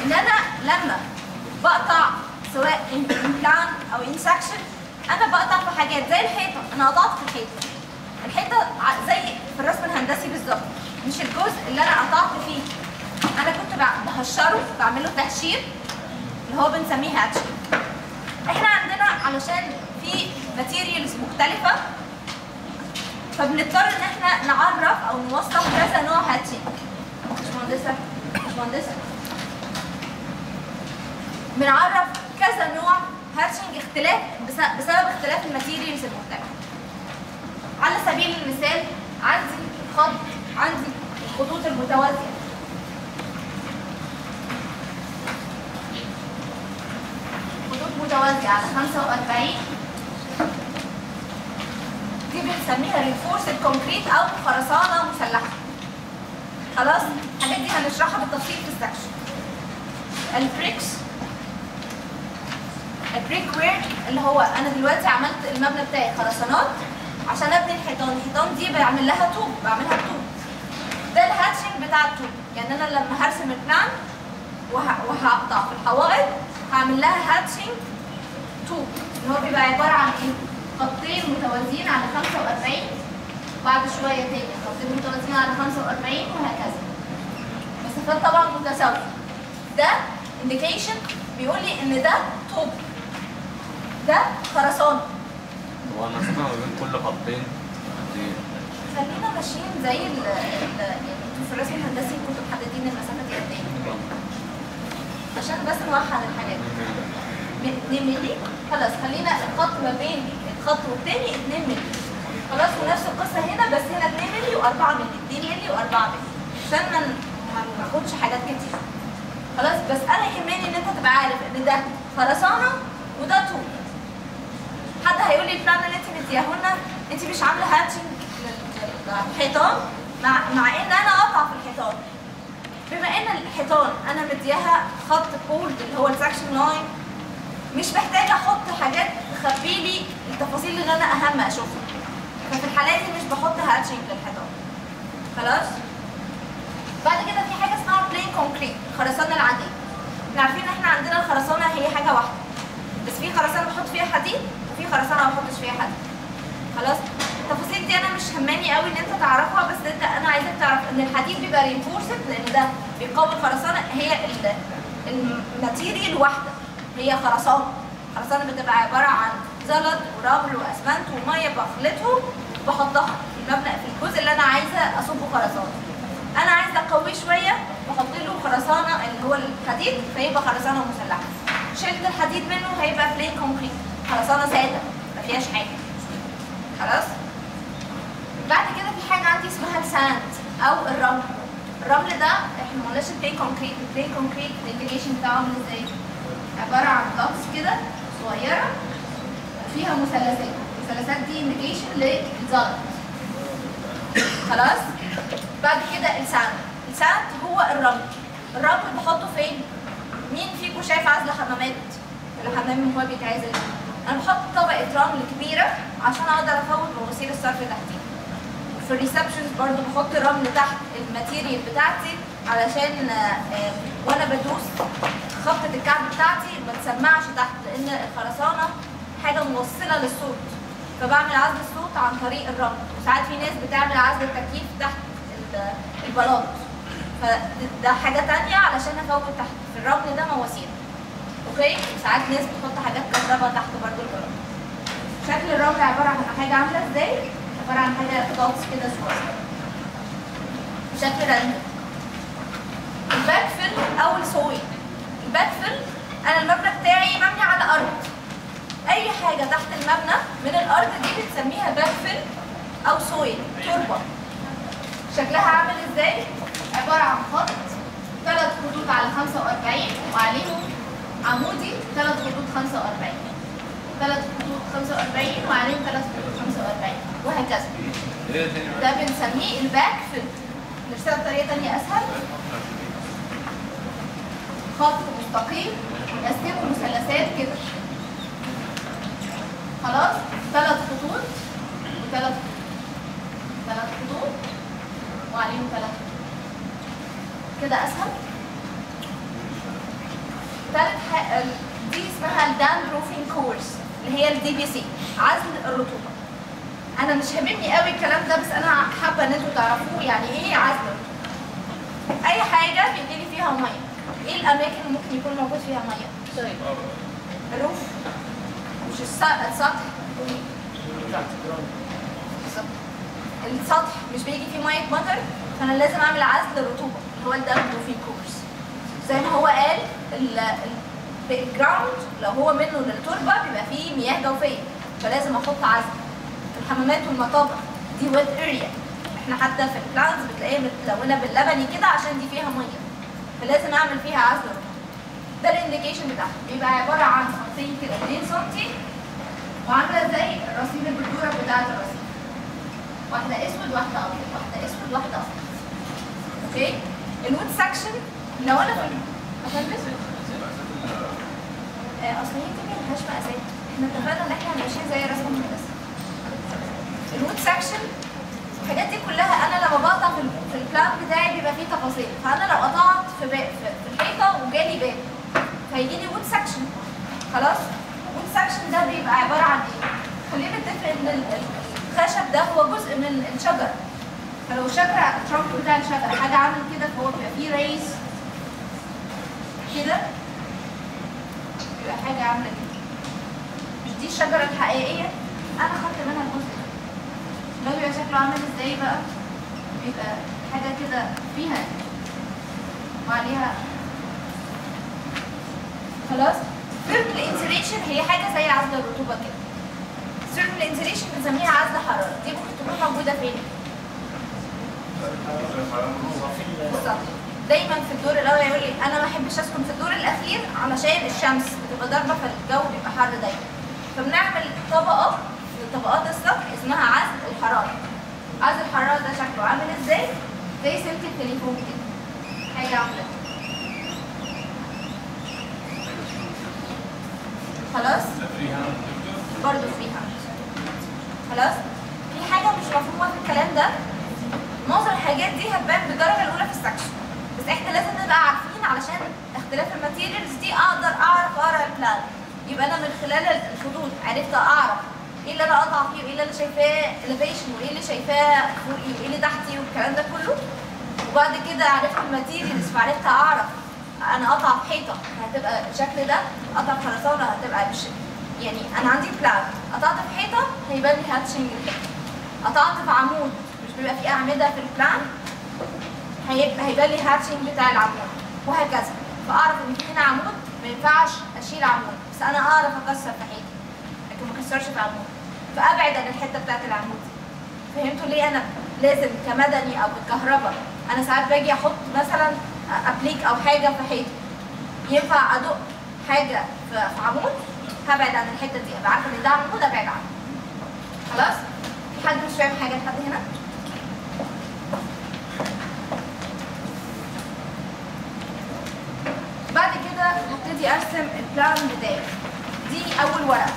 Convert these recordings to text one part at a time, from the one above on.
ان انا لما بقطع سواء ان بلان او ان سكشن انا بقطع في حاجات زي الحيطه انا قطعت في الحيطه الحيطه ع- زي في الرسم الهندسي بالظبط مش الجزء اللي انا قطعت فيه انا كنت بع- بهشره بعمله تهشير اللي هو بنسميه هاتشنج احنا عندنا علشان في ماتيريالز مختلفه فبنضطر ان احنا نعرف او نوصف كذا نوع هاتشنج مش مهندسه مش مهندسه بنعرف كذا نوع هاتشنج اختلاف بس- بسبب اختلاف الماتيريالز المختلفه على سبيل المثال عندي خط عندي الخطوط المتوازيه خطوط متوازيه على 45 دي بنسميها رينفورسد كونكريت او خرسانه مسلحه خلاص الحاجات دي هنشرحها بالتفصيل في السكشن البريكس البريك وير اللي هو انا دلوقتي عملت المبنى بتاعي خرسانات عشان ابني الحيطان الحيطان دي بعمل لها طوب بعملها بطوب ده الهاتشنج بتاع الطوب يعني انا لما هرسم البلان وه- وهقطع في الحوائط هعمل لها هاتشنج طوب اللي هو بيبقى عباره عن ايه خطين متوازيين على 45 بعد شويه تاني خطين متوازيين على 45 وهكذا مسافات طبعا متساويه ده انديكيشن بيقول لي ان ده طوب ده خرسانه هو المسافة ما بين كل خطين قد ايه؟ خلينا ماشيين زي ال ال- يعني انتوا في الرسم الهندسي كنتوا محددين المسافه دي قد ايه عشان بس نوحد الحاجات من 2 مللي خلاص خلينا الخط ما بين الخط والتاني 2 مللي خلاص ونفس القصه هنا بس هنا 2 مللي و4 مللي 2 مللي و4 مللي عشان ما ن- ما ناخدش حاجات كتير خلاص بس انا يهمني ان انت تبقى عارف ان ده خرسانه وده طوب حد هيقول لي البلان اللي انت مدياه لنا انت مش عامله هاتشنج للحيطان مع مع ان انا اقطع في الحيطان بما ان الحيطان انا مدياها خط كولد اللي هو السكشن لاين مش محتاجه احط حاجات تخبي لي التفاصيل اللي انا اهم اشوفها ففي الحالات دي مش بحط هاتشنج للحيطان خلاص بعد كده في حاجه اسمها بلين كونكريت الخرسانه العاديه احنا عارفين ان احنا عندنا الخرسانه هي حاجه واحده بس في خرسانه بحط فيها حديد وفي خرسانه ما بحطش فيها حديد خلاص التفاصيل دي انا مش هماني قوي ان انت تعرفها بس انت انا عايزك تعرف ان الحديد بيبقى رينفورسد لان ده بيقاوم الخرسانه هي ال- الماتيريال واحده هي خرسانه الخرسانه بتبقى عباره عن زلط ورمل واسمنت وميه بخلطهم وبحطها في المبنى في الجزء اللي انا عايزه اصبه خرسانه انا عايزه اقويه شويه بحط له خرسانه اللي هو الحديد فيبقى خرسانه مسلحه شلت الحديد منه هيبقى بلين كونكريت خرسانه ساده ما فيهاش حاجه خلاص بعد كده في حاجه عندي اسمها الساند او الرمل الرمل ده احنا ما قلناش البلاي كونكريت البلاي كونكريت الانديكيشن بتاعه عامل ازاي عباره عن دوتس كده صغيره فيها مثلثات المثلثات دي انديكيشن للزلط خلاص بعد كده الساند الساند هو الرمل الرمل بحطه فين مين فيكم شايف عزل حمامات الحمام هو بيتعزل انا بحط طبقه رمل كبيره عشان اقدر افوت مواسير الصرف تحتي في الريسبشنز برضو بحط رمل تحت الماتيريال بتاعتي علشان آه، آه، وانا بدوس خبطه الكعب بتاعتي ما تسمعش تحت لان الخرسانه حاجه موصله للصوت فبعمل عزل الصوت عن طريق الرمل وساعات في ناس بتعمل عزل التكييف تحت ال- البلاط فده حاجه تانية علشان افوت تحت في الرمل ده مواسير اوكي وساعات ناس بتحط حاجات كهرباء تحت برضو البلاط شكل الرمل عباره عن حاجه عامله ازاي عباره عن حاجه دوتس كده صغيره بشكل راندوم الباك فيل او السويل الباك فيل انا المبنى بتاعي مبني على ارض اي حاجه تحت المبنى من الارض دي بنسميها باك فيل او سويل تربه شكلها عامل ازاي عباره عن خط ثلاث خطوط على 45 وعليهم عمودي ثلاث خطوط 45 ثلاث خطوط 45 وعليهم ثلاث خطوط 45 وهكذا ايه تاني ده بنسميه الباك فيل نرسمها بطريقه ثانيه اسهل خط مستقيم نقسمه مثلثات كده خلاص ثلاث خطوط وثلاث ثلاث خطوط وعليهم ثلاث خطوط كده اسهل الدان بروفين كورس اللي هي الدي بي سي عزل الرطوبه انا مش هاممني قوي الكلام ده بس انا حابه ان انتوا تعرفوه يعني ايه عزل الرطوبه اي حاجه بيجيلي فيها ميه ايه الاماكن اللي ممكن يكون موجود فيها ميه الروف مش الس- السطح بالظبط. السطح مش بيجي فيه ميه مطر فانا لازم اعمل عزل الرطوبه اللي هو الدم في كورس زي ما هو قال الجراوند لو هو منه للتربه بيبقى فيه مياه جوفيه فلازم احط عزل الحمامات والمطابخ دي ويت اريا احنا حتى في البلانز بتلاقيها متلونه باللبني كده عشان دي فيها ميه فلازم اعمل فيها عزل رطوبه ده الانديكيشن بتاعها بيبقى عباره عن خطين كده 2 سم وعامله زي رصيد البردوره بتاعه الرصيد واحده اسود واحده ابيض واحده اسود واحده ابيض اوكي الوود سكشن لو انا في عشان اسود آه، اصل هي دي ملهاش مقاسات احنا اتفقنا ان احنا ماشيين زي رسم المدرسه الوود سكشن الحاجات دي كلها انا لما بقطع في ال- في البلان بتاعي بيبقى فيه تفاصيل فانا لو قطعت في باب في في الحيطه وجالي باب فيجي لي وود سكشن خلاص وود سكشن ده بيبقى عباره عن ايه خلينا نتفق ان ال- ال- الخشب ده هو جزء من الشجره فلو شجره الترنك بتاع الشجره حاجه عامل كده فهو بيبقى فيه ريز كده بيبقى حاجه عامله كده مش دي الشجره الحقيقيه انا خدت منها الجزء ده لو بيبقى شكله عامل ازاي بقى بيبقى حاجه كده فيها وعليها خلاص ثيرمال انسليشن هي حاجه زي عزل الرطوبه كده ثيرمال انسليشن بنسميها عزل حراره دي ممكن تكون موجوده فين بالظبط دايما في الدور الاول يقول لي انا ما احبش اسكن في الدور الاخير علشان الشمس بتبقى ضاربه فالجو بيبقى حر دايما فبنعمل طبقه في طبقات السطح اسمها عزل الحراره عزل الحراره ده شكله عامل ازاي زي سلك التليفون كده حاجه عامله كده. خلاص برضه فري هاند خلاص في حاجه مش مفهومه في الكلام ده معظم الحاجات دي هتبان بالدرجه الاولى في السكشن بس احنا لازم نبقى عارفين علشان اختلاف الماتيريالز دي اقدر اعرف اقرا البلان يبقى انا من خلال الخطوط عرفت اعرف ايه اللي انا اقطع فيه وايه اللي انا شايفاه elevation وايه اللي شايفاه فوقي وايه اللي تحتي والكلام ده كله وبعد كده عرفت الماتيريالز فعرفت اعرف انا اقطع في حيطه هتبقى الشكل ده اقطع في خرسانه هتبقى مش يعني انا عندي بلان قطعت في حيطه هيبان لي هاتشنج الحيطه قطعت في عمود مش بيبقى فيه اعمده في البلان هيبقى هيبان لي هاتشنج بتاع العمود وهكذا فاعرف ان في هنا عمود ما ينفعش اشيل عمود بس انا اعرف اكسر في حيطه لكن ما اكسرش في عمود فابعد عن الحته بتاعت العمود فهمتوا ليه انا لازم كمدني او بالكهرباء انا ساعات باجي احط مثلا ابليك او حاجه في حيطه ينفع ادق حاجه في في عمود هبعد عن الحته دي ابقى عارفه ان ده عمود ابعد عنه خلاص في حد مش فاهم حاجه لحد هنا بعد كده هبتدي ارسم البلان بتاعي دي اول ورقه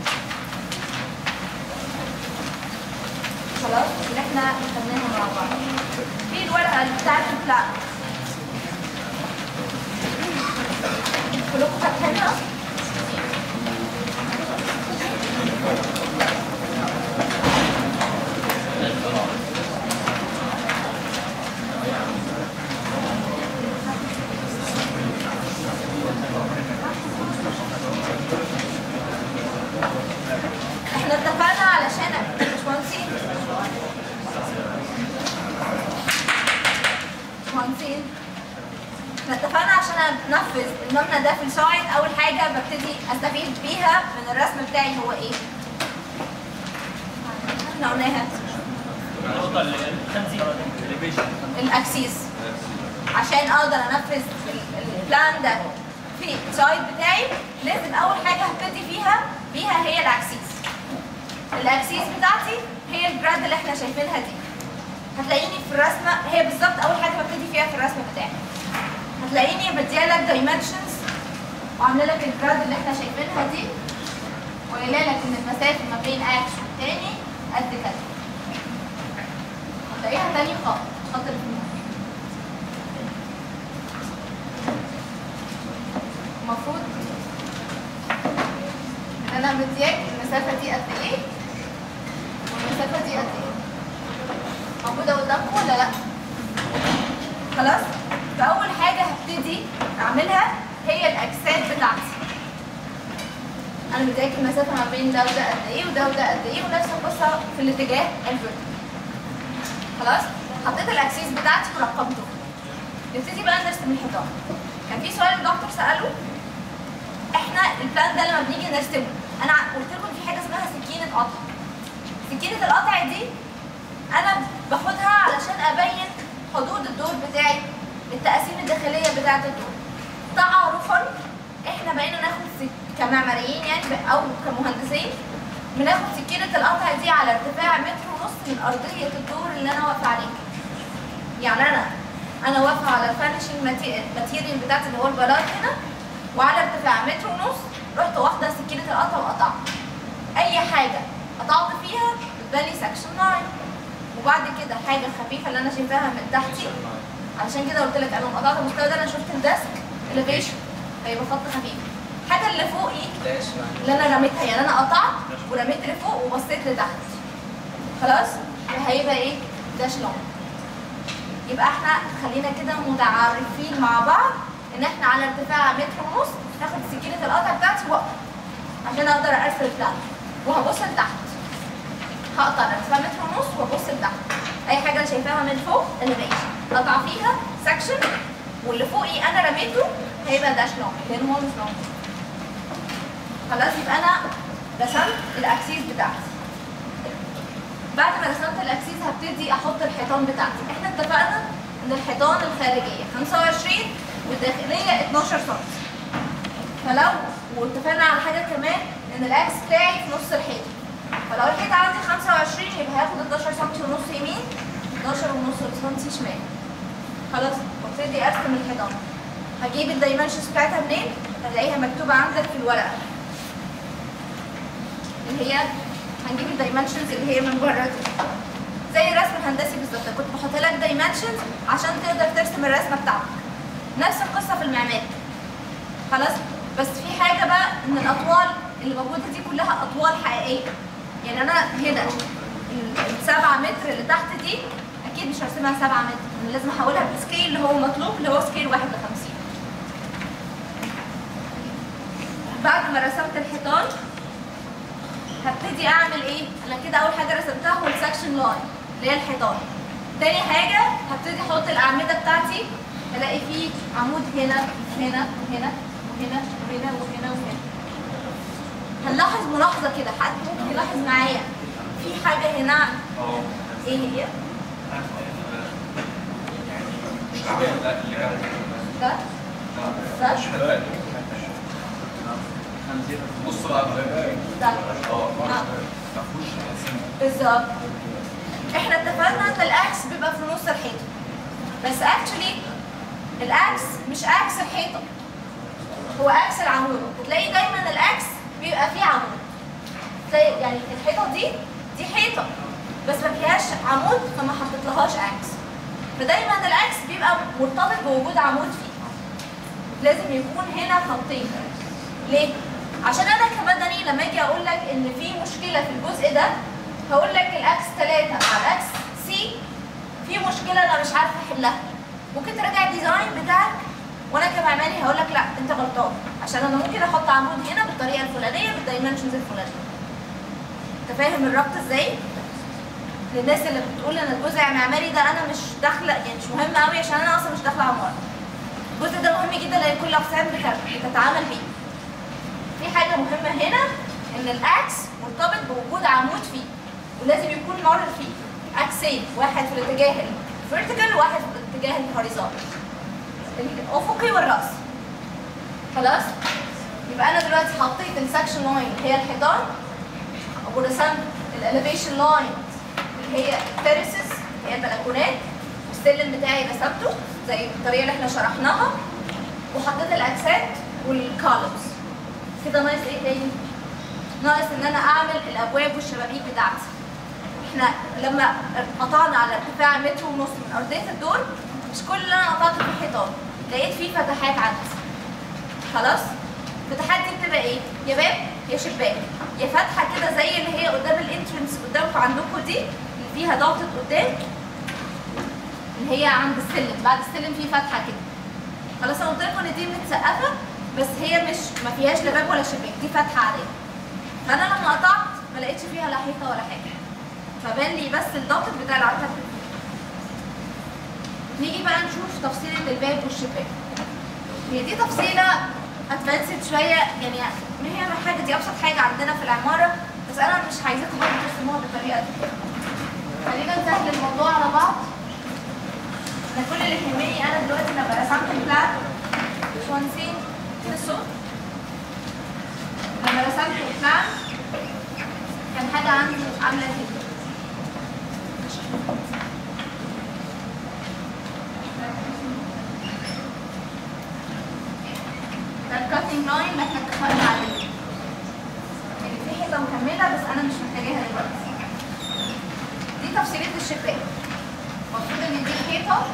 خلاص اللي احنا خدناها مع بعض في الورقه اللي بتاعت البلان كلكم فاتحينها احنا اتفقنا علشان باشمهندسين باشمهندسين احنا اتفقنا عشان انفذ المبنى ده في السايت اول حاجه ببتدي استفيد بيها من الرسم بتاعي هو ايه؟ احنا قلناها النقطة اللي الخمسين الاكسيس عشان اقدر انفذ ال- البلان ده في السايت بتاعي لازم اول حاجه هبتدي فيها بيها هي الاكسيس الاكسيس بتاعتي هي الجراد اللي احنا شايفينها دي هتلاقيني في الرسمه هي بالظبط اول حاجه ببتدي فيها في الرسم بتاعي هتلاقيني بديها لك دايمنشنز وعامله لك الجراد اللي احنا شايفينها دي وقايله لك ان المسافه ما بين اكس والتاني قد كده هتلاقيها تاني خط خط اللي في النص المفروض انا مدياك المسافه دي قد ايه والمسافه دي قد ايه موجوده قدامكم ولا لا خلاص فاول حاجه هبتدي اعملها هي الاجساد بتاعتي انا مدياك المسافه ما بين ده وده قد ايه وده وده قد ايه ونفس القصه في الاتجاه الفيرتيكال خلاص حطيت الاكسيس بتاعتي ورقمته نبتدي بقى نرسم الحيطان كان في سؤال الدكتور ساله احنا البلان ده لما بنيجي نرسمه انا ع- قلت لكم في حاجه اسمها سكينه قطع سكينه القطع دي انا باخدها علشان ابين حدود الدور بتاعي التقاسيم الداخليه بتاعه الدور تعارفا احنا بقينا ناخد سك- كمعماريين يعني ب- او كمهندسين بناخد سكينه القطع دي على ارتفاع متر ونص من ارضيه الدور اللي انا واقفه عليه يعني انا انا واقفه على الفانشنج ماتيريال بتاعتي اللي هو البلاط هنا وعلى ارتفاع متر ونص رحت واخده سكينه القطع وقطعت اي حاجه قطعت فيها بتبان لي سكشن لاين وبعد كده حاجه خفيفه اللي انا شايفاها من تحتي علشان كده قلت لك انا لما قطعت المستوى ده انا شفت الديسك اليفيشن فيبقى خط خفيف الحاجه اللي فوقي اللي انا رميتها يعني انا قطعت ورميت لفوق وبصيت لتحت خلاص هيبقى ايه داش لون يبقى احنا خلينا كده متعارفين مع بعض ان احنا على ارتفاع متر ونص هاخد سكينه القطع بتاعتي واقف عشان اقدر ارسل البلان وهبص لتحت هقطع على ارتفاع متر ونص وابص لتحت اي حاجه انا شايفاها من فوق elevation اقطع فيها سكشن واللي فوقي انا رميته هيبقى داش لون لان هو مش لون خلاص يبقى انا رسمت الاكسيس بتاعتي بعد ما رسمت الاكسيس هبتدي احط الحيطان بتاعتي احنا اتفقنا ان الحيطان الخارجيه 25 والداخليه 12 سم فلو واتفقنا على حاجه كمان ان الاكس بتاعي في نص الحيطه فلو الحيطه عندي 25 يبقى هاخد 12 سم ونص يمين 12 ونص سم شمال خلاص وابتدي ارسم الحيطان هجيب الدايمنشنز بتاعتها منين؟ هتلاقيها مكتوبه عندك في الورقه اللي هي هنجيب الدايمنشنز اللي هي من بره دي زي الرسم الهندسي بالظبط كنت بحط لك دايمنشنز عشان تقدر ترسم الرسمه بتاعتك نفس القصه في المعماري خلاص بس في حاجه بقى ان الاطوال اللي موجوده دي كلها اطوال حقيقيه يعني انا هنا ال- السبعة متر اللي تحت دي اكيد مش هرسمها سبعة متر انا لازم احولها بالسكيل اللي هو مطلوب اللي هو سكيل واحد لخمسين بعد ما رسمت الحيطان هبتدي اعمل ايه؟ انا كده اول حاجه رسمتها هو السكشن لاين اللي هي الحيطان. تاني حاجه هبتدي احط الاعمده بتاعتي الاقي فيه عمود هنا هنا وهنا وهنا وهنا وهنا وهنا. هنلاحظ ملاحظه كده حد ممكن يلاحظ معايا في حاجه هنا اه ايه هي؟ ده ده بص بقى ده آه. بالظبط احنا اتفقنا ان الاكس بيبقى في نص الحيطه بس اكشلي الاكس مش اكس الحيطه هو اكس العمود هتلاقي دايما الاكس بيبقى فيه عمود تلاقي يعني الحيطه دي دي حيطه بس ما فيهاش عمود فما حطيتلهاش اكس فدايما الاكس بيبقى مرتبط بوجود عمود فيه لازم يكون هنا خطين ليه؟ عشان انا كمدني لما اجي اقول لك ان في مشكله في الجزء ده هقول لك الاكس 3 مع الاكس سي في مشكله انا مش عارفه احلها ممكن تراجع الديزاين بتاعك وانا كمعماري هقول لك لا انت غلطان عشان انا ممكن احط عمود هنا بالطريقه الفلانيه بالدايمنشنز الفلانيه انت فاهم الربط ازاي؟ للناس اللي بتقول ان الجزء المعماري ده انا مش داخله يعني مش مهم قوي عشان انا اصلا مش داخله عماره الجزء ده مهم جدا لان كل الاقسام بت- بتتعامل بيه في حاجه مهمه هنا ان الاكس مرتبط بوجود عمود فيه ولازم يكون مر فيه اكسين واحد في الاتجاه الفيرتيكال وواحد في الاتجاه الهوريزونتال الافقي والراسي خلاص يبقى انا دلوقتي حطيت السكشن لاين اللي هي الحيطان ورسمت الاليفيشن لاين اللي هي التيرسز اللي هي البلكونات والسلم بتاعي رسمته زي الطريقه اللي احنا شرحناها وحطيت الاجساد والكولمز كده ناقص ايه تاني؟ ناقص ان انا اعمل الابواب والشبابيك بتاعتي احنا لما قطعنا على ارتفاع متر ونص من ارضيه الدور مش كل اللي انا قطعته فيه حيطان لقيت فيه فتحات عندي خلاص الفتحات دي بتبقى ايه يا باب يا شباك يا فاتحه كده زي اللي هي قدام الانترنس قدامكم عندكم دي اللي فيها ضغطه قدام اللي هي عند السلم بعد السلم في فتحه كده خلاص انا قلت لكم ان دي متسقفه بس هي مش ما فيهاش لا باب ولا شباك دي فتحه عاديه فانا لما قطعت ما لقيتش فيها لا حيطه ولا حاجه فبان لي بس الضغط بتاع العتبه نيجي بقى نشوف تفصيله الباب والشباك هي دي تفصيله ادفانسد شويه يعني ما هي حاجه دي ابسط حاجه عندنا في العماره بس انا مش عايزاكم برضه ترسموها بالطريقه دي خلينا نسهل الموضوع على بعض انا كل اللي يهمني انا دلوقتي لما رسمت البلان باشمهندسين كده الصوت لما رسمت البلان كان حاجه عندي عامله كده ده الكاتنج لاين اللي احنا اتفقنا عليه يعني في حته مكمله بس انا مش محتاجاها دلوقتي دي تفصيليه الشباك المفروض ان دي الحيطه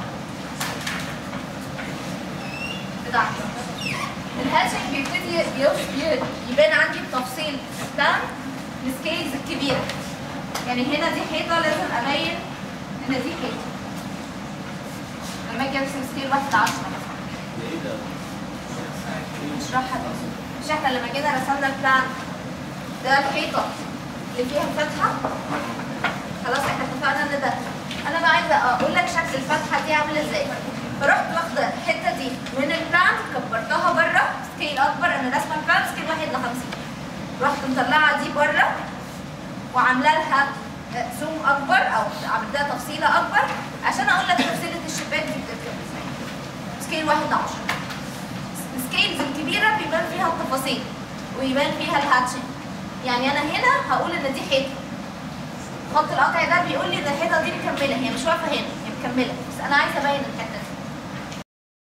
بتاعتي الهاتشنج بيبتدي يوص- ي- يبان عندي بتفصيل ده السكيلز الكبيره يعني هنا دي حيطه لازم ابين ان دي حيطه لما اجي ارسم سكيل واحد 10 مثلا ايه ده؟ نشرحها بس مش احنا لما جينا رسمنا البلان ده الحيطه اللي فيها فتحه خلاص احنا اتفقنا ان ده انا بقى عايزه اقول لك شكل الفتحه دي عامله ازاي فرحت واخده الحته دي من البلان كبرتها بره سكيل اكبر انا راسمه البلان سكيل 1 ل 50 رحت مطلعه دي بره وعامله لها زوم اكبر او عملتها تفصيله اكبر عشان اقول لك تفصيله الشباك دي بتركب ازاي سكيل 1 ل 10 السكيلز الكبيره بيبان فيها التفاصيل ويبان فيها الهاتشنج يعني انا هنا هقول ان دي حيطه خط القطع ده بيقول لي ان الحيطه دي مكمله هي مش واقفه هنا هي مكمله بس انا عايزه ابين الحته دي